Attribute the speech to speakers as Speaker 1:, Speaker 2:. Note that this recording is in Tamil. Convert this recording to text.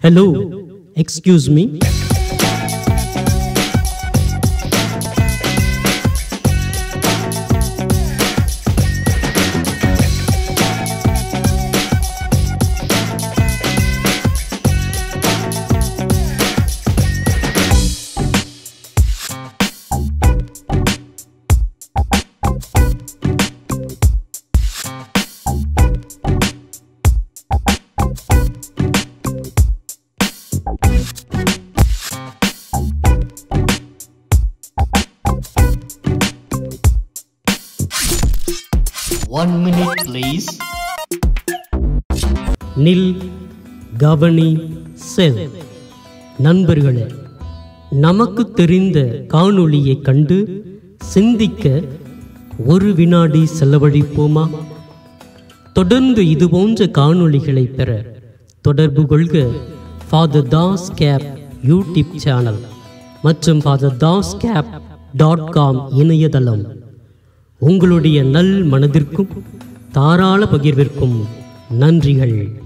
Speaker 1: Hello, excuse me.
Speaker 2: One minute, please.
Speaker 1: நில் கவனி செல் நண்பர்களே நமக்கு தெரிந்த காணொளியை கண்டு சிந்திக்க ஒரு வினாடி செலவழிப்போமா தொடர்ந்து இதுபோன்ற காணொளிகளை பெற தொடர்பு கொள்க Father Das cap YouTube channel மற்றும் Father Das cap dot com இணையதளம் உங்களுடைய நல் மனதிற்கும் தாராள பகிர்விற்கும் நன்றிகள்